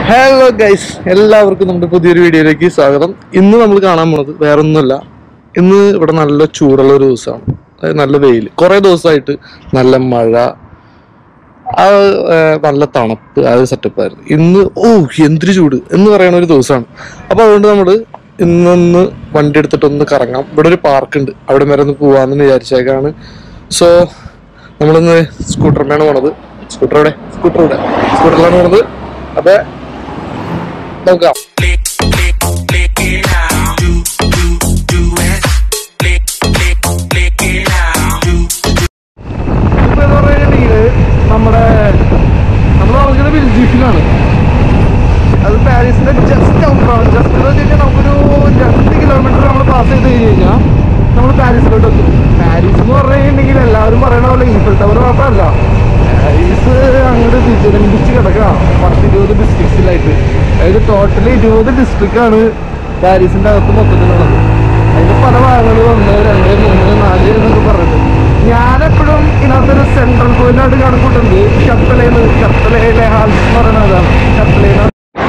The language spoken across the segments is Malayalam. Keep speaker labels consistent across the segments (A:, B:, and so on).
A: ഹലോ ഗൈസ് എല്ലാവർക്കും നമ്മുടെ പുതിയൊരു വീഡിയോയിലേക്ക് സ്വാഗതം ഇന്ന് നമ്മൾ കാണാൻ പോണത് വേറെ ഒന്നുമല്ല ഇന്ന് ഇവിടെ നല്ല ചൂടുള്ള ഒരു ദിവസമാണ് അതായത് നല്ല വെയിൽ കുറേ ദിവസമായിട്ട് നല്ല മഴ ആ ഏ, നല്ല തണുപ്പ് ആ ഒരു സെറ്റപ്പ് ആയിരുന്നു ഇന്ന് ഓ എന്തൊരു ചൂട് എന്ന് പറയുന്ന ഒരു ദിവസമാണ് അപ്പൊ അതുകൊണ്ട് നമ്മൾ ഇന്നൊന്ന് വണ്ടി എടുത്തിട്ട് ഒന്ന് കറങ്ങാം ഇവിടെ ഒരു പാർക്ക് ഉണ്ട് അവിടെ വരെ ഒന്ന് പോവാന്ന് വിചാരിച്ചേക്കാണ് സോ നമ്മളിന്ന് സ്കൂട്ടറിനാണ് പോണത് സ്കൂട്ടർ എവിടെ സ്കൂട്ടർ ഇവിടെ സ്കൂട്ടറിലാണ് പോണത് അപ്പൊ നോക്കാം
B: Lick, lick, lick it out. Do, do, do it. Lick, lick, lick it out. Do,
A: ഇപ്പൊ എന്ന് പറഞ്ഞിട്ടുണ്ടെങ്കിൽ നമ്മുടെ നമ്മൾ താമസിക്കുന്നത് ബിൽജീഫിലാണ് അത് പാരീസിന്റെ ജസ്റ്റ് ഔട്ടറാണ് ജസ്റ്റ് എന്ന് വെച്ച് കഴിഞ്ഞാൽ നമുക്കൊരു രണ്ട് കിലോമീറ്റർ നമ്മൾ പാസ് ചെയ്ത് കഴിഞ്ഞ് കഴിഞ്ഞാൽ നമ്മൾ പാരീസിലോട്ട് എത്തും പാരീസ് എന്ന് പറഞ്ഞു കഴിഞ്ഞിട്ടുണ്ടെങ്കിൽ എല്ലാവരും പറയണ പോലെ ഈഫൽ ടവർ മാത്രമല്ല പാരീസ് അങ്ങോട്ട് വിജൃംഭിച്ച് കിടക്കുക പത്തിരുപത് ഡിസ്ട്രിക്ട്സിലായിട്ട് അതായത് ടോട്ടലി ഇരുപത് ഡിസ്ട്രിക്റ്റാണ് പാരീസിന്റെ അകത്ത് മൊത്തത്തിലുള്ളത് അതിന്റെ പല ഭാഗങ്ങൾ ഒന്ന് രണ്ട് മൂന്ന് നാല് എന്നൊക്കെ പറഞ്ഞിട്ട് ഞാനെപ്പോഴും ഇതിനകത്തൊരു സെൻട്രൽ പോയിന്റ് ആയിട്ട് കണക്കൂട്ടുണ്ട് ഷപ്പലേന്ന് ഷപ്പലയിലെ ഹാൾസ് എന്ന് പറയുന്നത് അതാണ് ഷപ്പലേന്ന്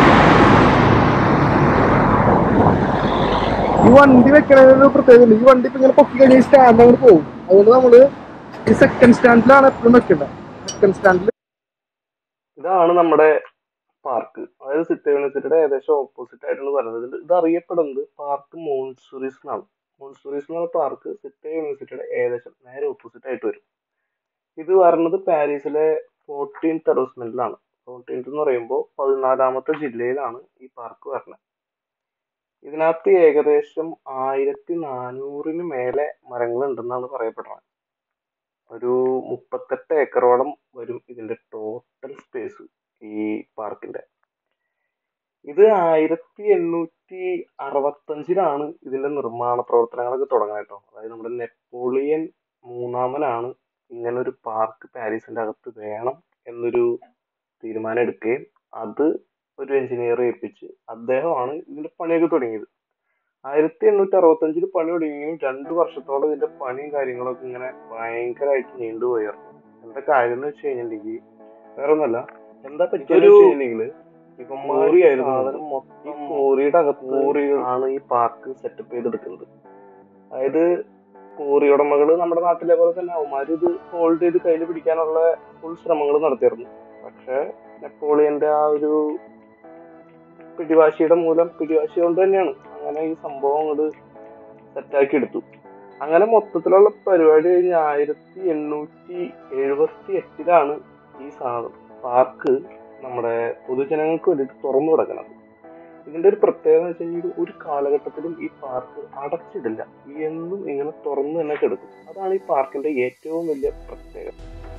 A: ഈ വണ്ടി വെക്കണതിന് പ്രത്യേകത ഈ വണ്ടി ഇപ്പൊ ഇങ്ങനെ പൊക്കി കഴിഞ്ഞാൽ ഈ സ്റ്റാൻഡ് അങ്ങോട്ട് പോകും അതുകൊണ്ട് നമ്മള് ഈ സെക്കൻഡ് സ്റ്റാൻഡിലാണ് എപ്പോഴും വെക്കേണ്ടത് സെക്കൻഡ് സ്റ്റാൻഡിൽ
C: ഇതാണ് നമ്മുടെ പാർക്ക് അതായത് സിറ്റി യൂണിവേഴ്സിറ്റിയുടെ ഏകദേശം ഓപ്പോസിറ്റ് ആയിട്ടാണ് പറയുന്നത് ഇത് ഇത് അറിയപ്പെടുന്നത് പാർക്ക് മോൺസുറീസ് എന്നാണ് മോൺസുറീസ് എന്ന് പറഞ്ഞ പാർക്ക് സിറ്റി യൂണിവേഴ്സിറ്റിയുടെ ഏകദേശം നേരെ ഓപ്പോസിറ്റ് ആയിട്ട് വരും ഇത് വരുന്നത് പാരീസിലെ ഫോർട്ടീൻ ടെറോസ്മെന്റിലാണ് ഫോർട്ടീൻത്ത് എന്ന് പറയുമ്പോൾ പതിനാലാമത്തെ ജില്ലയിലാണ് ഈ പാർക്ക് വരുന്നത് ഇതിനകത്ത് ഏകദേശം ആയിരത്തി നാനൂറിന് മേലെ മരങ്ങൾ ഉണ്ടെന്നാണ് പറയപ്പെടുന്നത് ഒരു മുപ്പത്തെട്ട് ഏക്കറോളം വരും ഇതിന്റെ ടോട്ടൽ സ്പേസ് ഈ പാർക്കിന്റെ ഇത് ആയിരത്തി എണ്ണൂറ്റി അറുപത്തഞ്ചിലാണ് ഇതിന്റെ നിർമ്മാണ പ്രവർത്തനങ്ങളൊക്കെ തുടങ്ങുന്നത് കേട്ടോ അതായത് നമ്മുടെ നെപ്പോളിയൻ മൂന്നാമനാണ് ഇങ്ങനെ ഒരു പാർക്ക് പാരീസിന്റെ അകത്ത് വേണം എന്നൊരു തീരുമാനം എടുക്കുകയും അത് ഒരു എഞ്ചിനീയറെ ഏൽപ്പിച്ച് അദ്ദേഹമാണ് ഇതിന്റെ പണിയൊക്കെ തുടങ്ങിയത് ആയിരത്തി എണ്ണൂറ്റി അറുപത്തഞ്ചിൽ പണി തുടങ്ങിയും രണ്ടു വർഷത്തോളം ഇതിന്റെ പണിയും കാര്യങ്ങളൊക്കെ ഇങ്ങനെ ഭയങ്കരമായിട്ട് നീണ്ടുപോയിരുന്നു എന്താ കാര്യം എന്ന് വെച്ച് കഴിഞ്ഞിട്ടുണ്ടെങ്കിൽ വേറെ ഒന്നല്ല എന്താ പറ്റിയെന്ന് വെച്ച് കഴിഞ്ഞിട്ടുണ്ടെങ്കിൽ ഇവന്മാരിയായിരുന്നു സാധനം മൊത്തം ഈ കോറിയുടെ അകത്ത് കോറികൾ ആണ് ഈ പാർക്ക് സെറ്റപ്പ് ചെയ്തെടുക്കുന്നത് അതായത് കോറി ഉടമകള് നമ്മുടെ നാട്ടിലെ പോലെ തന്നെ അവന്മാര് ഇത് ഹോൾഡ് ചെയ്ത് കയ്യിൽ പിടിക്കാനുള്ള ഫുൾ ശ്രമങ്ങൾ നടത്തിയിരുന്നു പക്ഷെ നെപ്പോളിയന്റെ ആ ഒരു പിടിവാശിയുടെ മൂലം പിടിവാശി കൊണ്ട് തന്നെയാണ് അങ്ങനെ ഈ സംഭവം അങ്ങോട്ട് സെറ്റാക്കി എടുത്തു അങ്ങനെ മൊത്തത്തിലുള്ള പരിപാടി കഴിഞ്ഞ് ആയിരത്തി എണ്ണൂറ്റി എഴുപത്തി എട്ടിലാണ് ഈ സാധനം പാർക്ക് നമ്മുടെ പൊതുജനങ്ങൾക്ക് വേണ്ടിയിട്ട് തുറന്നു കിടക്കുന്നത് ഇതിന്റെ ഒരു പ്രത്യേകത എന്ന് വെച്ച് കഴിഞ്ഞാൽ ഒരു കാലഘട്ടത്തിലും ഈ പാർക്ക് അടച്ചിടില്ല എന്നും ഇങ്ങനെ തുറന്നു തന്നെ കിടക്കും അതാണ് ഈ പാർക്കിന്റെ ഏറ്റവും വലിയ പ്രത്യേകത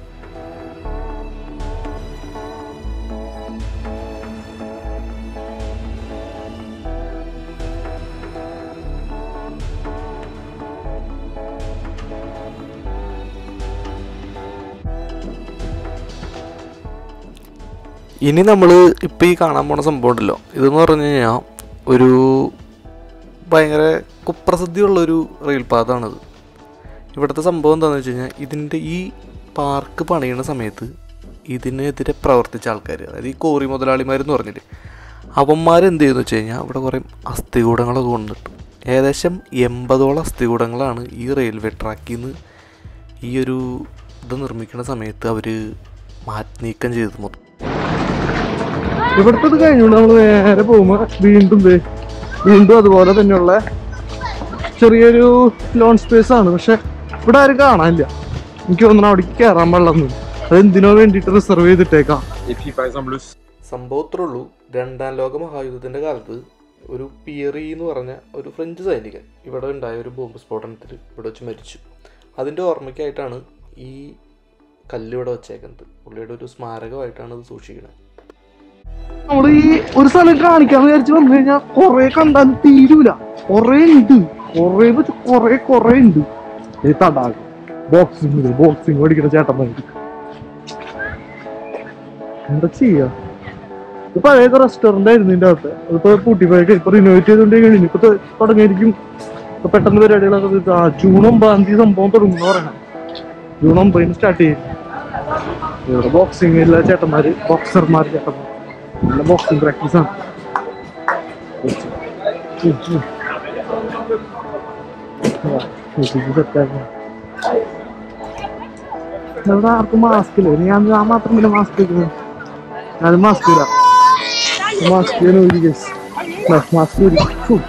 D: ഇനി നമ്മൾ ഇപ്പോൾ ഈ കാണാൻ പോണ സംഭവം ഉണ്ടല്ലോ ഇതെന്ന് പറഞ്ഞു കഴിഞ്ഞാൽ ഒരു ഭയങ്കര കുപ്രസിദ്ധിയുള്ളൊരു റെയിൽ പാതാണിത് ഇവിടുത്തെ സംഭവം എന്താണെന്ന് വെച്ച് കഴിഞ്ഞാൽ ഇതിൻ്റെ ഈ പാർക്ക് പണിയുന്ന സമയത്ത് ഇതിനെതിരെ പ്രവർത്തിച്ച ആൾക്കാർ അതായത് ഈ കോറി മുതലാളിമാരെന്ന് പറഞ്ഞില്ലേ അവന്മാരെന്ത് ചെയ്യുന്നു വെച്ച് കഴിഞ്ഞാൽ ഇവിടെ കുറേ അസ്ഥികൂടങ്ങളൊക്കെ കൊണ്ടിട്ട് ഏകദേശം എൺപതോളം അസ്ഥികൂടങ്ങളാണ് ഈ റെയിൽവേ ട്രാക്കിൽ നിന്ന് ഈ ഒരു ഇത് നിർമ്മിക്കുന്ന സമയത്ത് അവർ മാറ്റി നീക്കം ചെയ്തത് മൊത്തം
A: ഇവിടുത്തെ കഴിഞ്ഞു നമ്മൾ നേരെ പോകുമ്പോ വീണ്ടും ദേ വീണ്ടും അതുപോലെ തന്നെയുള്ള ചെറിയൊരു ലോൺ സ്പേസ് ആണ് പക്ഷെ ഇവിടെ ആരും കാണാനില്ല എനിക്ക് തോന്നുന്നു അവിടേക്ക് കയറാൻ പാടില്ലെന്ന് അത് എന്തിനോ വേണ്ടിയിട്ട് റിസർവ് ചെയ്തിട്ടേക്കാം
D: സംഭവത്രേ ഉള്ളൂ രണ്ടാം ലോക മഹായുദ്ധത്തിൻ്റെ കാലത്ത് ഒരു പിയറി എന്ന് പറഞ്ഞ ഒരു ഫ്രഞ്ച് സൈനികൻ ഇവിടെ ഉണ്ടായ ഒരു ബോംബ് സ്ഫോടനത്തിൽ ഇവിടെ വെച്ച് മരിച്ചു അതിൻ്റെ ഓർമ്മയ്ക്കായിട്ടാണ് ഈ കല്ല് ഇവിടെ വെച്ചേക്കുന്നത് പുള്ളിയുടെ ഒരു സ്മാരകമായിട്ടാണ് ഇത് സൂക്ഷിക്കുന്നത്
A: നമ്മൾ ഈ ഒരു സ്ഥലം കാണിക്കാന്ന് വിചാരിച്ച് വന്നു കഴിഞ്ഞാൽ കൊറേ കണ്ടാൽ തീരൂല കൊറേ ഉണ്ട് കൊറേ കൊറേ കൊറേ ഉണ്ട് ഈ തടാകം ബോക്സിംഗ് ബോക്സിംഗ് പഠിക്കുന്ന ചേട്ടന്മാര് എന്താ ചെയ്യാ ഇത് പഴയ റെസ്റ്റോറന്റ് ആയിരുന്നു ഇതിന്റെ അകത്ത് അതിപ്പോ പൂട്ടിപ്പോയൊക്കെ ഇപ്പൊ റിനോവേറ്റ് ചെയ്തോണ്ടേ കഴിഞ്ഞു ഇപ്പൊ തൊ- തുടങ്ങിയിരിക്കും ഇപ്പൊ പെട്ടെന്ന് പരിപാടികളൊക്കെ തീർത്ത് ആ ജൂൺ ഒമ്പതാം തീയതി സംഭവം തുടങ്ങുന്ന പറയണേ ജൂൺ ഒമ്പതിന് സ്റ്റാർട്ട് ചെയ്യും ഇവിടെ ബോക്സിംഗ് ഇല്ല ചേട്ടന്മാര് ബോക്സർമാര് ചേട്ടന്മാർ നല്ല ബോക്സിംഗ് പ്രാക്ടീസ് ആണ് ഇവിടെ ആർക്കും മാസ്ക് ഇല്ല ഞാൻ ഞാൻ മാത്രം പിന്നെ മാസ്ക് വെക്കുന്നത് ഞാൻ മാസ്ക് ഇല്ല മാസ്ക് ഒരു കേസ് മാസ്ക് ഒരു ഫു.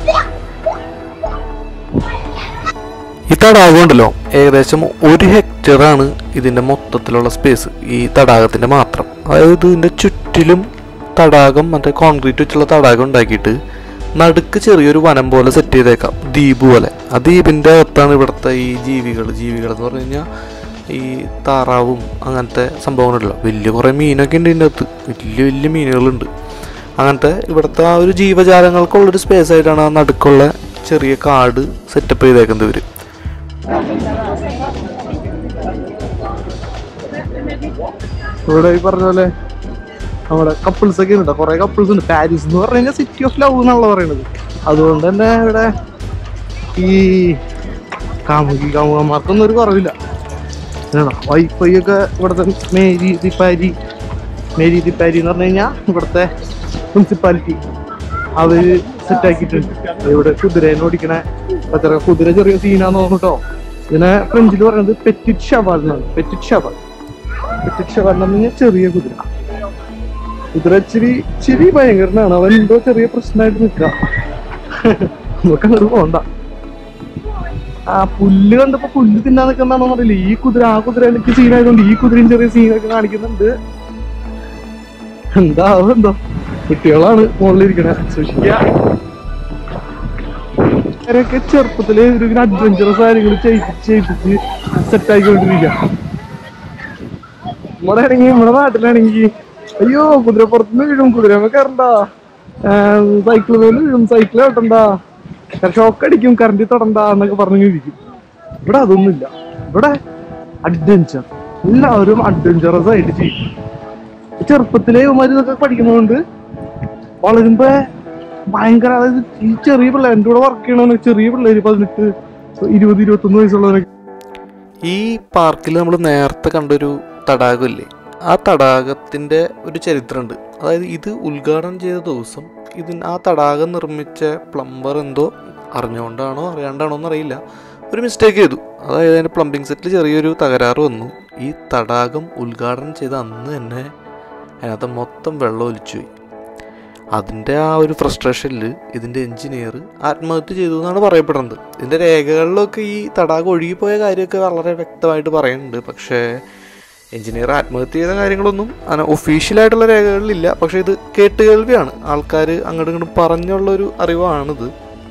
D: ഈ തടാകം ഉണ്ടല്ലോ ഏകദേശം ഒരു ഹെക്ടറാണ് ഇതിൻ്റെ മൊത്തത്തിലുള്ള സ്പേസ് ഈ തടാകത്തിൻ്റെ മാത്രം അതായത് ഇതിൻ്റെ ചുറ്റിലും തടാകം മറ്റേ കോൺക്രീറ്റ് വെച്ചുള്ള തടാകം ഉണ്ടാക്കിയിട്ട് നടുക്ക് ചെറിയൊരു വനം പോലെ സെറ്റ് ചെയ്തേക്കാം ദ്വീപ് പോലെ ആ ദ്വീപിൻ്റെ അകത്താണ് ഇവിടുത്തെ ഈ ജീവികൾ ജീവികൾ എന്ന് പറഞ്ഞു കഴിഞ്ഞാൽ ഈ താറാവും അങ്ങനത്തെ സംഭവങ്ങളുണ്ടല്ലോ വലിയ കുറേ മീനൊക്കെ ഉണ്ട് ഇതിൻ്റെ അകത്ത് വലിയ വലിയ മീനുകളുണ്ട് അങ്ങനത്തെ ഇവിടുത്തെ ആ ഒരു ജീവജാലങ്ങൾക്കുള്ളൊരു സ്പേസ് ആയിട്ടാണ് ആ നടുക്കുള്ള ചെറിയ കാട് സെറ്റപ്പ് ചെയ്തേക്കുന്നത് ഇവർ
A: ഇവിടെ ഈ പറഞ്ഞ പോലെ നമ്മുടെ കപ്പിൾസ് ഒക്കെ ഉണ്ട് കുറെ കപ്പിൾസ് ഉണ്ട് പാരീസ് എന്ന് പറഞ്ഞു കഴിഞ്ഞാൽ സിറ്റി ഓഫ് ലവ് എന്നാണല്ലോ പറയുന്നത് അതുകൊണ്ട് തന്നെ ഇവിടെ ഈ കാമുകി കാമുകന്മാർക്കൊന്നും ഒരു കുറവില്ല വൈഫൈ ഒക്കെ ഇവിടുത്തെ മേരി ദിപ്പാരി മേരി ദിപ്പാരി എന്ന് പറഞ്ഞു കഴിഞ്ഞാൽ ഇവിടുത്തെ മുനിസിപ്പാലിറ്റി അവര് സെറ്റാക്കിയിട്ടുണ്ട് ഇവിടെ കുതിരേനെ ഓടിക്കണ പത്ര കുതിര ചെറിയ സീനാന്ന് തോന്നുട്ടോ ഇതിനെ ഫ്രഞ്ചിൽ പറയുന്നത് പെറ്റിറ്റ് ഷവാൽ എന്നാണ് പെറ്റിറ്റ് ഷവാൽ പെറ്റിറ്റ് ഷവാൽ എന്ന് പറഞ്ഞാൽ ചെറിയ കുതിര കുതിര ഇച്ചിരി ഇച്ചിരി ഭയങ്കരനാണ് അവൻ എന്തോ ചെറിയ പ്രശ്നമായിട്ട് നിൽക്കുക നമുക്ക് അങ്ങോട്ട് പോണ്ട ആ പുല്ല് കണ്ടപ്പോ പുല്ല് തിന്നാൻ നിൽക്കുന്നതാണോ അറിയില്ല ഈ കുതിര ആ കുതിര എനിക്ക് സീനായതുകൊണ്ട് ഈ കുതിരയും ചെറിയ സീനൊക്കെ കാണിക്കുന്നുണ്ട് എന്താവും എന്തോ കുട്ടികളാണ് മുകളിലിരിക്കണേ സൂക്ഷിക്കുക അവരൊക്കെ ചെറുപ്പത്തില് ഇങ്ങനെ അഡ്വഞ്ചറസ് കാര്യങ്ങൾ ചെയ്യിപ്പിച്ച് ചെയ്യിപ്പിച്ച് സെറ്റ് ആയിക്കൊണ്ടിരിക്കുക നമ്മുടെ ആണെങ്കിൽ നമ്മുടെ നാട്ടിലാണെങ്കിൽ അയ്യോ കുതിരപ്പുറത്തുനിന്ന് വീഴും കുതിരമ്മ കയറണ്ട സൈക്കിൾ മേല് വീഴും സൈക്കിൾ ഓട്ടണ്ട ഷോക്ക് അടിക്കും കറണ്ടി തൊടണ്ട എന്നൊക്കെ പറഞ്ഞു ഇരിക്കും ഇവിടെ അതൊന്നുമില്ല ഇവിടെ അഡ്വഞ്ചർ എല്ലാവരും അഡ്വഞ്ചറസ് ആയിട്ട് ചെയ്യും ചെറുപ്പത്തിലെ ഇവന്മാര് ഇതൊക്കെ പഠിക്കുന്നതുകൊണ്ട് വളരുമ്പോ ഭയങ്കര അതായത് ഈ ചെറിയ പിള്ളേർ എൻ്റെ കൂടെ വർക്ക് ചെയ്യണവന് ചെറിയ പിള്ളേര് പതിനെട്ട് ഇരുപത് ഇരുപത്തൊന്ന് വയസ്സുള്ളവരൊക്കെ
D: ഈ പാർക്കിൽ നമ്മൾ നേരത്തെ കണ്ടൊരു തടാകമില്ലേ ആ തടാകത്തിൻ്റെ ഒരു ചരിത്രമുണ്ട് അതായത് ഇത് ഉദ്ഘാടനം ചെയ്ത ദിവസം ഇതിന് ആ തടാകം നിർമ്മിച്ച പ്ലംബർ എന്തോ അറിഞ്ഞുകൊണ്ടാണോ അറിയാണ്ടാണോ എന്നറിയില്ല ഒരു മിസ്റ്റേക്ക് ചെയ്തു അതായത് അതിൻ്റെ പ്ലംബിംഗ് സെറ്റിൽ ചെറിയൊരു തകരാറ് വന്നു ഈ തടാകം ഉദ്ഘാടനം ചെയ്ത അന്ന് തന്നെ അതിനകത്ത് മൊത്തം വെള്ളം ഒലിച്ചുപോയി അതിൻ്റെ ആ ഒരു ഫ്രസ്ട്രേഷനിൽ ഇതിൻ്റെ എഞ്ചിനീയർ ആത്മഹത്യ ചെയ്തു എന്നാണ് പറയപ്പെടുന്നത് ഇതിൻ്റെ രേഖകളിലൊക്കെ ഈ തടാകം ഒഴുകിപ്പോയ കാര്യമൊക്കെ വളരെ വ്യക്തമായിട്ട് പറയുന്നുണ്ട് പക്ഷേ എഞ്ചിനീയർ ആത്മഹത്യ ചെയ്ത കാര്യങ്ങളൊന്നും അങ്ങനെ ഒഫീഷ്യലായിട്ടുള്ള രേഖകളിലില്ല പക്ഷേ ഇത് കേട്ടുകേൾവിയാണ് ആൾക്കാർ അങ്ങോട്ടും ഇങ്ങോട്ടും പറഞ്ഞുള്ളൊരു അറിവാണിത്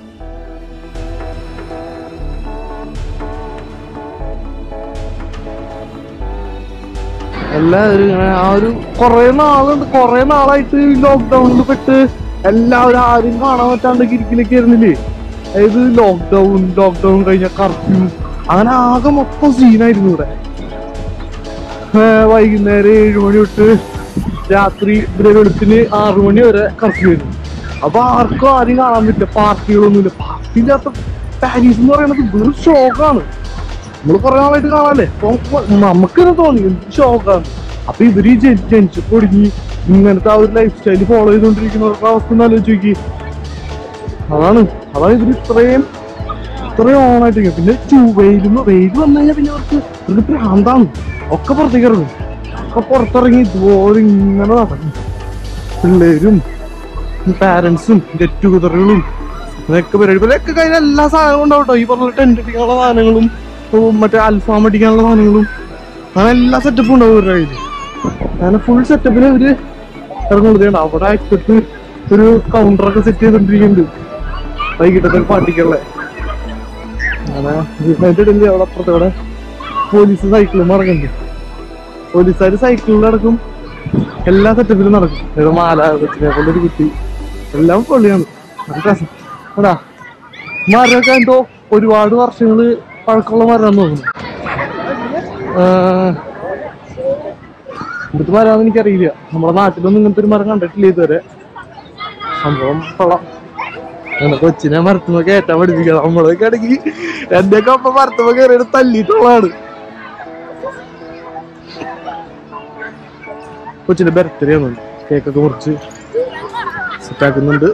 A: എല്ലാവരും ഇങ്ങനെ ആ ഒരു കുറെ നാളുണ്ട് കുറെ നാളായിട്ട് ലോക്ക്ഡൌണിൽ പെട്ട് എല്ലാവരും ആരും കാണാൻ പറ്റാണ്ട് കിരിക്കിലേക്ക് ആയിരുന്നില്ലേ അതായത് ലോക്ക്ഡൌൺ ലോക്ക്ഡൌൺ കഴിഞ്ഞ കർഫ്യൂ അങ്ങനെ ആകെ മൊത്തം സീനായിരുന്നു ഇവിടെ ഏ, വൈകുന്നേരം ഏഴു മണി തൊട്ട് രാത്രി ഇവിടെ വെളുപ്പിന് ആറു മണി വരെ കർഫ്യൂ ആയിരുന്നു അപ്പൊ ആർക്കും ആരും കാണാൻ പറ്റില്ല പാർട്ടികളൊന്നുമില്ല പാർട്ടി ഇല്ലാത്ത പാരീസ് എന്ന് പറയുന്നത് വെറും ഷോക്കാണ് നമ്മള് കുറെ നാളായിട്ട് കാണാല്ലേ അപ്പൊ നമുക്ക് തന്നെ തോന്നി എന്ത് ഷോക്കാണ് അപ്പൊ ഇവര് ഈ ജനി- ജനിച്ചപ്പോ ഒടുങ്ങി ഇങ്ങനത്തെ ആ ഒരു ലൈഫ് സ്റ്റൈൽ ഫോളോ ചെയ്തുകൊണ്ടിരിക്കുന്നവർക്ക് അവസ്ഥ ഒന്ന് ആലോചിച്ച് നോക്കി അതാണ് അതാണ് ഇവര് ഇത്രയും ഇത്രയും ഓണായിട്ട് പിന്നെ ചൂ- വെയിലും വെയിൽ വന്നു കഴിഞ്ഞാൽ പിന്നെ അവർക്ക് ഇവർക്ക് ഭ്രാന്താണ് ഒക്കെ പുറത്തേക്ക് ഇറങ്ങും ഒക്കെ പുറത്തിറങ്ങി ഇതുപോലെ ഇങ്ങനെ നടക്കും പിള്ളേരും പാരന്റ്സും ഗെറ്റ് ടുഗതറുകളും ഇതൊക്കെ പരിപാടി ഇവരൊക്കെ കഴിഞ്ഞ എല്ലാ സാധനവും ഉണ്ടാവും കേട്ടോ ഈ പറഞ്ഞ ടെന്റ് അടിക്കാനുള്ള സാധനങ്ങളും ഉം, മറ്റേ അൽഫാം അടിക്കാനുള്ള സാധനങ്ങളും അങ്ങനെ എല്ലാ സെറ്റപ്പും ഉണ്ടാവും ഇവരുടെ കയ്യിൽ അങ്ങനെ ഫുൾ സെറ്റപ്പിന് ഇവര് ഇറങ്ങുന്നത് കണ്ടോ അവിടെ അറ്റത്ത് ഒരു കൗണ്ടറൊക്കെ സെറ്റ് ചെയ്തോണ്ടിരിക്കുന്നുണ്ട് വൈകിട്ടത്തെ പാർട്ടിക്കുള്ള അങ്ങനെ അതിന്റെ ഇടയിൽ അവിടെ അപ്പുറത്ത് അവിടെ പോലീസ് സൈക്കിളും ഇറങ്ങുന്നുണ്ട് പോലീസുകാർ സൈക്കിളിൽ നടക്കും എല്ലാ സെറ്റപ്പിലും നടക്കും ഇവിടെ മാല കൊച്ചിനെ കൊണ്ടൊരു കുട്ടി എല്ലാം പൊള്ളിയാണ് നല്ല രസം എടാ മരമൊക്കെ എന്തോ ഒരുപാട് വർഷങ്ങള് പഴക്കമുള്ള മരമാണെന്ന് തോന്നുന്നു ആഹ് ഇവിടുത്തെ മരമാണെന്ന് എനിക്കറിയില്ല നമ്മുടെ നാട്ടിലൊന്നും ഇങ്ങനത്തെ ഒരു മരം കണ്ടിട്ടില്ല ഇതുവരെ സംഭവം കൊള്ളാം അങ്ങനെ കൊച്ചിനെ മരത്തുമ്പോ കയറ്റാൻ പഠിപ്പിക്കുക നമ്മളൊക്കെ ആണെങ്കിൽ എന്റെയൊക്കെ ഒപ്പം മരത്തുമ്പോ കയറിയിട്ട് തല്ലിയിട്ടുള്ളതാണ് കൊച്ചിന്റെ ബർത്ത്ഡേ ആണ് കേക്കൊക്കെ മുറിച്ച് സെറ്റാക്കുന്നുണ്ട്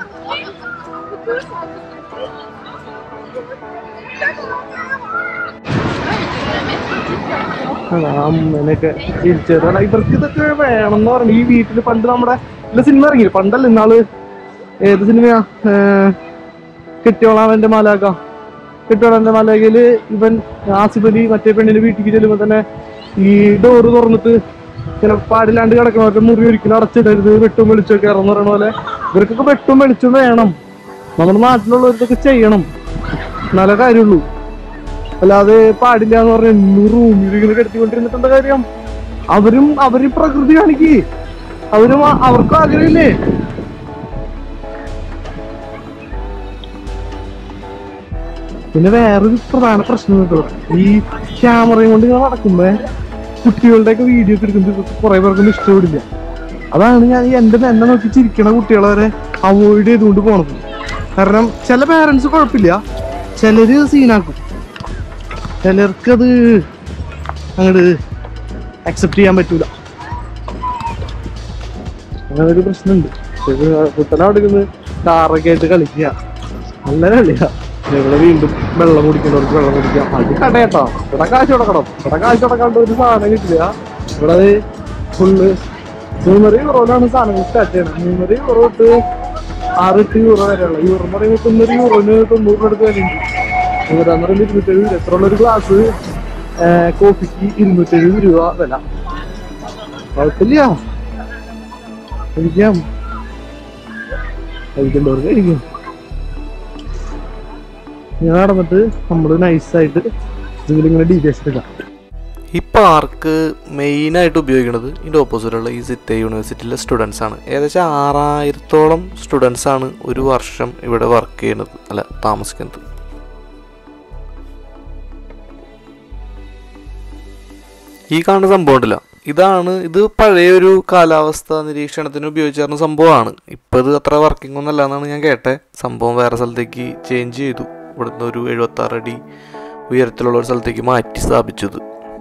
A: അമ്മേനൊക്കെ തിരിച്ചറിയാൻ ഇവർക്ക് ഇതൊക്കെ വേണം എന്ന് പറഞ്ഞു ഈ വീട്ടില് പണ്ട് നമ്മുടെ ഇല്ല സിനിമ ഇറങ്ങി പണ്ടല്ല ഇന്നാള് ഏത് സിനിമയാ ഏർ കെട്ടിയോളാവന്റെ മാലാക കെട്ടിയോളാവന്റെ മാലാകയില് ഇവൻ ആസിഫ് അലി മറ്റേ പെണ്ണിന്റെ വീട്ടിലേക്ക് ചെല്ലുമ്പോ തന്നെ ഈ ഡോറ് തുറന്നിട്ട് ഇങ്ങനെ പാടില്ലാണ്ട് കിടക്കണവരുടെ മുറി ഒരിക്കലും അടച്ചിടരുത് വെട്ടും വെളിച്ചൊക്കെ ഇറന്ന് പറയണ പോലെ ഇവർക്കൊക്കെ വെട്ടും വെളിച്ചും വേണം നമ്മുടെ നാട്ടിലുള്ളവർക്കൊക്കെ ചെയ്യണം നല്ല കാര്യമുള്ളൂ അല്ലാതെ പാടില്ല എന്ന് പറഞ്ഞ എന്നും റൂമിൽ ഇങ്ങനെ കിടത്തിക്കൊണ്ടിരുന്നിട്ട് എന്താ കാര്യം അവരും അവര് പ്രകൃതി കാണിക്കേ അവരും ആ- അവർക്കും ആഗ്രഹമില്ലേ പിന്നെ വേറൊരു പ്രധാന പ്രശ്നം കേട്ടോ ഈ ക്യാമറയും കൊണ്ട് ഇങ്ങനെ നടക്കുമ്പോ കുട്ടികളുടെയൊക്കെ വീഡിയോ ഒക്കെ എടുക്കുമ്പോൾ കുറെ പേർക്കൊന്നും ഇഷ്ടപ്പെടില്ല അതാണ് ഞാൻ ഈ എന്റെ എന്നെ നോക്കി ചിരിക്കണ കുട്ടികളെ വരെ അവോയ്ഡ് ചെയ്തുകൊണ്ട് പോണത് കാരണം ചില പേരൻസ് കുഴപ്പമില്ല ചിലര് സീനാക്കും ചിലർക്കത് അങ്ങോട്ട് അക്സെപ്റ്റ് ചെയ്യാൻ പറ്റൂല അങ്ങനെ ഒരു പ്രശ്നമുണ്ട് കുട്ടനെ അടുക്കുന്നത് കാറൊക്കെ ആയിട്ട് കളിക്കുക നല്ല കളിയാ ഇവിടെ വീണ്ടും വെള്ളം കുടിക്കുന്നവർക്ക് വെള്ളം കുടിക്കാം അത് കടയട്ടോ ഇവിടെ കാശ് കൊടുക്കണം ഇവിടെ കാശ് കൊടുക്കാണ്ട് ഒരു സാധനം കിട്ടില്ല ഇവിടെ ഫുള്ള് മൂന്നര യൂറോയിലാണ് സാധനങ്ങൾ സ്റ്റാർട്ട് ചെയ്യണം മൂന്നര യൂറോ തൊട്ട് ആറ് എട്ട് യൂറോ വരെയുള്ള യൂറോ എന്ന് പറയുമ്പോൾ തൊണ്ണൂറ് യൂറോന് തൊണ്ണൂറിന് അടുത്ത് വിലയുണ്ട് നൂറ്റാന്ന് പറയുമ്പോൾ ഇരുന്നൂറ്റെഴുപത് എത്ര ഉള്ള ഒരു ഗ്ലാസ് കോഫിക്ക് ഇരുന്നൂറ്റെഴുപത് രൂപ വില കുഴപ്പമില്ല കഴിക്കാം കഴിക്കേണ്ടവർക്ക് കഴിക്കും ഞാൻ നടന്നിട്ട് നമ്മള് നൈസായിട്ട് ഇതിലിങ്ങനെ ഡീറ്റെയിൽസ് എടുക്കാം
D: ഈ പാർക്ക് മെയിനായിട്ട് ഉപയോഗിക്കുന്നത് ഇതിൻ്റെ ഓപ്പോസിറ്റുള്ള ഈ സിറ്റേ യൂണിവേഴ്സിറ്റിയിലെ സ്റ്റുഡൻസ് ആണ് ഏകദേശം ആറായിരത്തോളം സ്റ്റുഡൻസ് ആണ് ഒരു വർഷം ഇവിടെ വർക്ക് ചെയ്യുന്നത് അല്ല താമസിക്കുന്നത് ഈ കാണുന്ന സംഭവം ഉണ്ടല്ല ഇതാണ് ഇത് പഴയ ഒരു കാലാവസ്ഥ നിരീക്ഷണത്തിന് ഉപയോഗിച്ചിരുന്ന സംഭവമാണ് ഇപ്പോൾ ഇത് അത്ര വർക്കിംഗ് ഒന്നല്ല എന്നാണ് ഞാൻ കേട്ടെ സംഭവം വേറെ സ്ഥലത്തേക്ക് ചേഞ്ച് ചെയ്തു ഇവിടുന്ന് ഒരു എഴുപത്താറ് അടി ഉയരത്തിലുള്ള ഒരു സ്ഥലത്തേക്ക് മാറ്റി സ്ഥാപിച്ചത്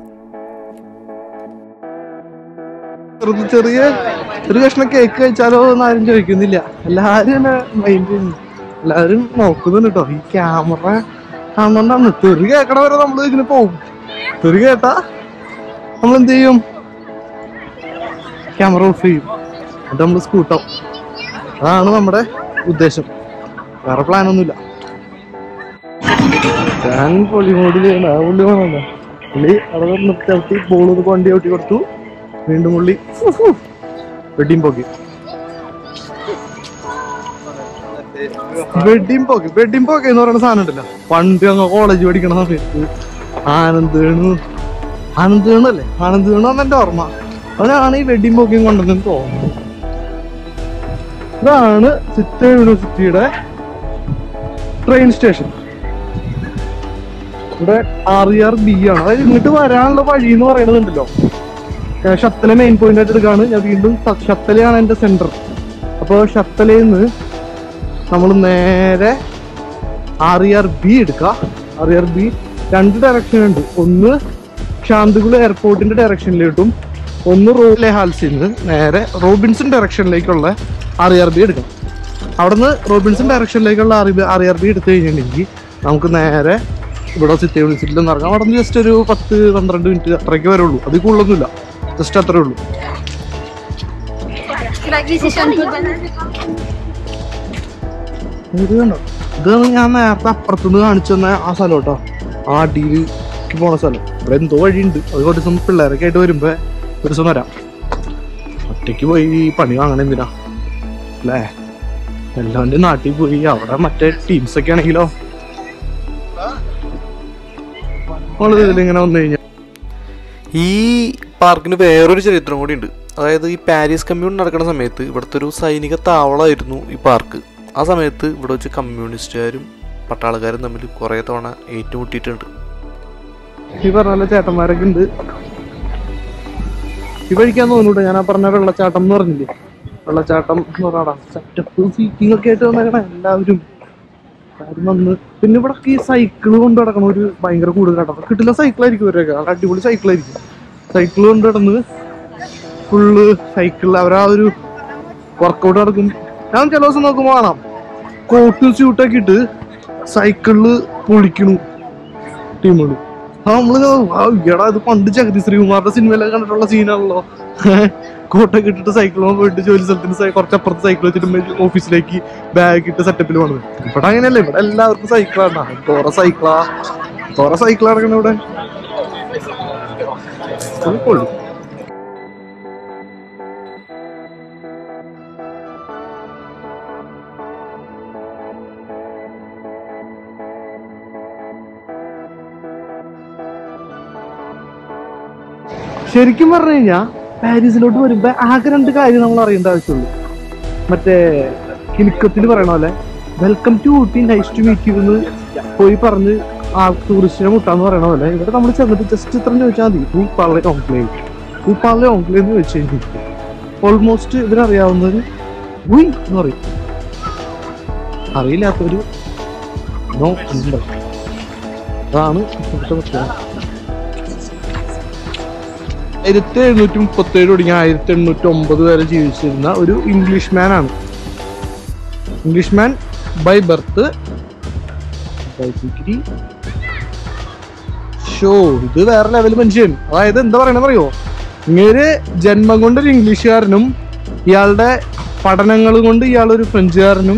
A: ചെറുത് ചെറിയ ഒരു കഷ്ണം കേക്ക് കഴിച്ചാലോ എന്ന് ആരും ചോദിക്കുന്നില്ല എല്ലാരും എന്നെ മൈൻഡ് ചെയ്യുന്നു എല്ലാരും നോക്കുന്നുണ്ട് കേട്ടോ ഈ ക്യാമറ കാണുന്നോണ്ടാണ് തെറി കേക്കണ വരെ നമ്മൾ ഇതിന് പോകും തെറി കേട്ടാ നമ്മൾ എന്ത് ചെയ്യും ക്യാമറ ഓഫ് ചെയ്യും എന്നിട്ട് നമ്മൾ സ്കൂട്ടാവും അതാണ് നമ്മുടെ ഉദ്ദേശം വേറെ പ്ലാൻ ഒന്നുമില്ല ഞാൻ പൊളി മോഡിൽ ആ പുള്ളി വേണമല്ലോ പുള്ളി അവിടെ നിർത്തി നിർത്തി ബോൾ വണ്ടി ഓട്ടി കൊടുത്തു വീണ്ടും പുള്ളി വെഡിങ് പോക്കി വെഡിങ് പോക്ക് വെഡിങ് പോക്ക് എന്ന് പറയുന്ന സാധനം ഉണ്ടല്ലോ പണ്ട് അങ്ങ് കോളേജ് പഠിക്കണ സമയത്ത് ആനന്ദ് വേണു ആനന്ദ് വേണു അല്ലേ ആനന്ദ് വേണു എന്ന് എന്റെ ഓർമ്മ അവനാണ് ഈ വെഡിങ് പോക്കിയും കൊണ്ടുവന്നെന്ന് തോന്നുന്നു ഇതാണ് സിറ്റ യൂണിവേഴ്സിറ്റിയുടെ ട്രെയിൻ സ്റ്റേഷൻ ഇവിടെ ആർ ഇ ആർ ബി ആണ് അതായത് ഇങ്ങോട്ട് വരാനുള്ള വഴി എന്ന് പറയുന്നതുണ്ടല്ലോ ഞാൻ ഷത്തല മെയിൻ പോയിന്റ് ആയിട്ട് എടുക്കാണ് ഞാൻ വീണ്ടും ഷ- ഷത്തലയാണ് എൻ്റെ സെന്റർ അപ്പോൾ ഷത്തലയിൽ നിന്ന് നമ്മൾ നേരെ ആർ ഇ ആർ ബി എടുക്കുക ആർ ഇ ആർ ബി രണ്ട് ഡയറക്ഷൻ ഉണ്ട് ഒന്ന് ശാന്തികുള എയർപോർട്ടിന്റെ ഡയറക്ഷനിലോട്ടും ഒന്ന് റോഡിലെ ഹാൽസിൽ നിന്ന് നേരെ റോബിൻസൺ ഡയറക്ഷനിലേക്കുള്ള ആർ ഇ ആർ ബി എടുക്കണം അവിടുന്ന് റോബിൻസൺ ഡയറക്ഷനിലേക്കുള്ള R R E R B എടുത്തു കഴിഞ്ഞിട്ടുണ്ടെങ്കിൽ നമുക്ക് നേരെ ഇവിടെ സിറ്റി യൂണിവേഴ്സിറ്റിയിൽ നിന്ന് ഇറങ്ങാം അവിടെ നിന്ന് ജസ്റ്റ് ഒരു പത്ത് പന്ത്രണ്ട് മിനിറ്റ് അത്രയ്ക്ക് വരുള്ളൂ അതിൽ കൂടുതലൊന്നുമില്ല ജസ്റ്റ് അത്രേ ഉള്ളൂ ഇത് കണ്ടോ ഇതാണ് ഞാൻ നേരത്തെ അപ്പുറത്തുനിന്ന് കാണിച്ചു തന്ന ആ സ്ഥലം കേട്ടോ ആ അടിയിലേക്ക് പോണ സ്ഥലം ഇവിടെ എന്തോ വഴിയുണ്ട് അത് കുറച്ച് ദിവസം പിള്ളേരൊക്കെ ആയിട്ട് വരുമ്പോ ഒരു ദിവസം വരാം ഒറ്റയ്ക്ക് പോയി ഈ പണി വാങ്ങണ എന്തിനാ അല്ലേ എല്ലാവരുടെ നാട്ടിൽ പോയി അവിടെ മറ്റേ ടീംസ് ഒക്കെ ആണെങ്കിലോ നമ്മള് ഇതിലിങ്ങനെ വന്നു കഴിഞ്ഞാൽ
D: ഈ പാർക്കിന് വേറൊരു ചരിത്രം കൂടി ഉണ്ട് അതായത് ഈ പാരീസ് കമ്മ്യൂൺ നടക്കുന്ന സമയത്ത് ഇവിടുത്തെ ഒരു സൈനിക താവളമായിരുന്നു ഈ പാർക്ക് ആ സമയത്ത് ഇവിടെ വെച്ച് കമ്മ്യൂണിസ്റ്റുകാരും പട്ടാളക്കാരും തമ്മിൽ കുറേ തവണ ഏറ്റുമുട്ടിയിട്ടുണ്ട്
A: ഈ പറഞ്ഞ പോലെ ചേട്ടന്മാരൊക്കെ ഉണ്ട് ഈ വഴിക്കാൻ തോന്നൂട്ടോ ഞാൻ ആ പറഞ്ഞ വെള്ളച്ചാട്ടം എന്ന് പറഞ്ഞില്ലേ വെള്ളച്ചാട്ടം എന്ന് പറഞ്ഞാ സെറ്റപ്പ് സീറ്റിംഗ് ഒക്കെ ആയിട്ട് വന്നേക്കണ എല്ലാവരും ആരും വന്ന് പിന്നെ ഇവിടെ ഈ സൈക്കിള് കൊണ്ട് നടക്കണ ഒരു ഭയങ്കര കൂടുതലാട്ടോ കിട്ടില്ല സൈക്കിളായിരിക്കും ഇവരൊക്കെ നല്ല അടിപൊളി സൈക്കിളായിരിക്കും സൈക്കിള് കൊണ്ട് നടന്ന് ഫുള്ള് സൈക്കിളിൽ അവർ ആ ഒരു വർക്കൗട്ട് നടക്കും ഞാൻ ചില ദിവസം നോക്കുമ്പോൾ കാണാം കോട്ടും സ്യൂട്ടൊക്കെ ഇട്ട് സൈക്കിളില് പൊളിക്കണു ടീമുകൾ ആ നമ്മള് ആ, എടാ ഇത് പണ്ട് ജഗതി ശ്രീകുമാറിന്റെ സിനിമയിലൊക്കെ കണ്ടിട്ടുള്ള സീനാണല്ലോ കോട്ടൊക്കെ ഇട്ടിട്ട് സൈക്കിളും പോയിട്ട് ജോലി സ്ഥലത്തിന് സൈ- കുറച്ചപ്പുറത്ത് സൈക്കിൾ വെച്ചിട്ട് ഓഫീസിലേക്ക് ബാഗ് ഇട്ട് സെറ്റപ്പിൽ വന്നത് ഇവിടെ അങ്ങനെയല്ല ഇവിടെ എല്ലാവർക്കും സൈക്കിളാണ് തോറ സൈക്കിളാ തോറ സൈക്കിൾ നടക്കണ ഇവിടെ Full പൊളി ശരിക്കും പറഞ്ഞു കഴിഞ്ഞാൽ പാരീസിലോട്ട് വരുമ്പോ ആകെ രണ്ട് കാര്യം നമ്മൾ അറിയേണ്ട ആവശ്യമുള്ളൂ മറ്റേ കിലുക്കത്തിൽ പറയണ പോലെ welcome to Ooty nice to meet you എന്ന് പോയി പറഞ്ഞ് ആ ടൂറിസ്റ്റിനെ മുട്ടാന്ന് പറയണ പോലെ ഇവിടെ നമ്മൾ ചെന്നിട്ട് ജസ്റ്റ് ഇത്രയും ചോദിച്ചാൽ മതി ഹൂ പാളെ ഓംക്ലേ ഹൂ പാളെ ഓംക്ലേ എന്ന് ചോദിച്ചു കഴിഞ്ഞാൽ ഓൾമോസ്റ്റ് ഇവരറിയാവുന്നവര് ഉയ് എന്ന് പറയും അറിയില്ലാത്തവര് നോ എന്ന് പറയും അതാണ് ഇപ്പോഴത്തെ പ്രത്യേകത ആയിരത്തി എഴുന്നൂറ്റി മുപ്പത്തി ഏഴ് തുടങ്ങി ആയിരത്തി എണ്ണൂറ്റി ഒമ്പത് വരെ ജീവിച്ചിരുന്ന ഒരു ഇംഗ്ലീഷ് മാൻ ആണ് Englishman by birth by degree show ഇത് വേറെ ലെവൽ മനുഷ്യൻ അതായത് എന്താ പറയണെന്ന് അറിയോ ഇങ്ങനെ ജന്മം കൊണ്ട് ഒരു ഇംഗ്ലീഷുകാരനും ഇയാളുടെ പഠനങ്ങൾ കൊണ്ട് ഇയാൾ ഒരു ഫ്രഞ്ചുകാരനും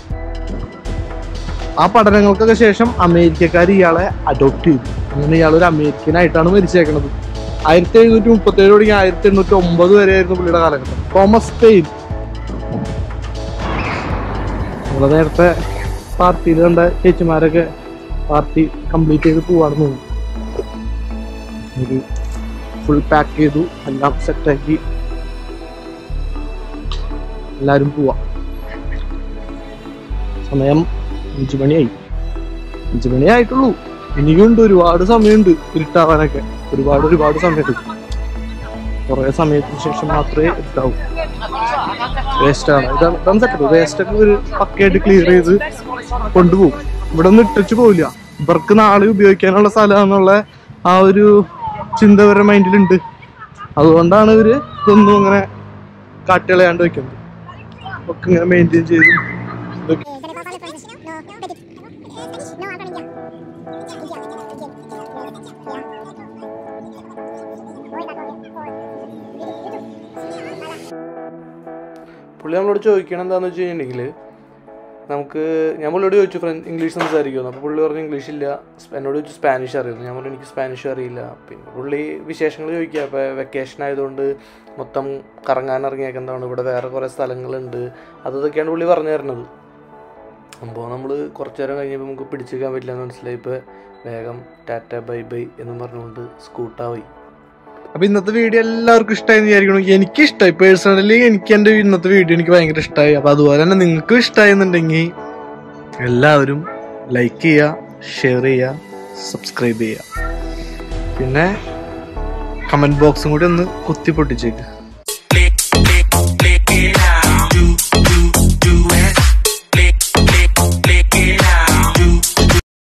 A: ആ പഠനങ്ങൾക്കൊക്കെ ശേഷം അമേരിക്കക്കാർ ഇയാളെ അഡോപ്റ്റ് ചെയ്തു അങ്ങനെ ഇയാൾ ഒരു അമേരിക്കൻ ആയിട്ടാണ് മരിച്ചേക്കണത് ആയിരത്തി എഴുന്നൂറ്റി മുപ്പത്തി ഏഴ് തുടങ്ങി ആയിരത്തി എണ്ണൂറ്റി ഒമ്പത് വരെ ആയിരുന്നു പുള്ളിയുടെ കാലഘട്ടം തോമസ് പെയിൻ നമ്മളെ നേരത്തെ പാർട്ടിയിൽ കണ്ട ചേച്ചിമാരൊക്കെ പാർട്ടി കംപ്ലീറ്റ് ചെയ്ത് പോവാണെന്ന് തോന്നുന്നു ഒരു ഫുൾ പാക്ക് ചെയ്തു എല്ലാം സെറ്റാക്കി എല്ലാരും പോവാ സമയം അഞ്ചു മണിയായി അഞ്ചു മണിയേ ആയിട്ടുള്ളൂ ഇനിയുണ്ട് ഒരുപാട് സമയമുണ്ട് ഇരുട്ടാവാനൊക്കെ ഒരുപാട് ഒരുപാട് സമയമെടുക്കും കുറെ സമയത്തിന് ശേഷം മാത്രമേ ഇരുട്ടാവൂ വേസ്റ്റ് ആണ് ഇതാണ് ഇതാണ് സെറ്റപ്പ് വേസ്റ്റ് ഒക്കെ ഒരു പക്കയായിട്ട് ക്ലിയർ ചെയ്ത് കൊണ്ടുപോകും ഇവിടെ ഒന്നും ഇട്ടിച്ച് പോവില്ല ഇവർക്ക് നാളെ ഉപയോഗിക്കാനുള്ള സ്ഥലമാണെന്നുള്ള ആ ഒരു ചിന്ത ഇവരുടെ മൈൻഡിലുണ്ട് അതുകൊണ്ടാണ് ഇവര് ഇതൊന്നും ഇങ്ങനെ കാട്ടുകളയാണ്ട് വെക്കുന്നത് ഒക്കെ ഇങ്ങനെ മെയിൻറ്റെയിൻ ചെയ്ത് ഇതൊക്കെ
D: പുള്ളി നമ്മളോട് ചോദിക്കണം എന്താണെന്ന് വെച്ച് കഴിഞ്ഞിട്ടുണ്ടെങ്കിൽ നമുക്ക് ഞാൻ പുള്ളിയോട് ചോദിച്ചു ഫ്രഞ്ച് ഇംഗ്ലീഷ് സംസാരിക്കുമെന്ന് അപ്പോൾ പുള്ളി പറഞ്ഞു ഇംഗ്ലീഷ് ഇല്ല സ്പ- എന്നോട് ചോദിച്ചു സ്പാനിഷ് അറിയുന്നു ഞാൻ പറഞ്ഞു എനിക്ക് സ്പാനിഷ് അറിയില്ല പിന്നെ പുള്ളി വിശേഷങ്ങൾ ചോദിക്കുക അപ്പോൾ വെക്കേഷൻ ആയതുകൊണ്ട് മൊത്തം കറങ്ങാൻ ഇറങ്ങിയേക്കുന്നതാണ് ഇവിടെ വേറെ കുറേ സ്ഥലങ്ങളുണ്ട് അതൊക്കെയാണ് പുള്ളി പറഞ്ഞു തരുന്നത് അപ്പോൾ നമ്മൾ കുറച്ച് നേരം കഴിഞ്ഞപ്പോൾ നമുക്ക് പിടിച്ചേക്കാൻ പറ്റില്ല എന്ന് മനസ്സിലായി ഇപ്പോൾ വേഗം ടാറ്റ ബൈ ബൈ എന്നും പറഞ്ഞുകൊണ്ട് സ്കൂട്ടായി
A: അപ്പൊ ഇന്നത്തെ വീഡിയോ എല്ലാവർക്കും ഇഷ്ടമായി വിചാരിക്കണു എനിക്ക് ഇഷ്ടമായി പേഴ്സണലി എനിക്ക് എന്റെ ഇന്നത്തെ വീഡിയോ എനിക്ക് ഭയങ്കര ഇഷ്ടമായി അപ്പൊ അതുപോലെ തന്നെ നിങ്ങൾക്കും ഇഷ്ടമായി എന്നുണ്ടെങ്കിൽ എല്ലാവരും ലൈക്ക് ചെയ്യുക ഷെയർ ചെയ്യുക സബ്സ്ക്രൈബ് ചെയ്യുക പിന്നെ കമന്റ് ബോക്സും കൂടി ഒന്ന് കുത്തി പൊട്ടിച്ചേക്ക്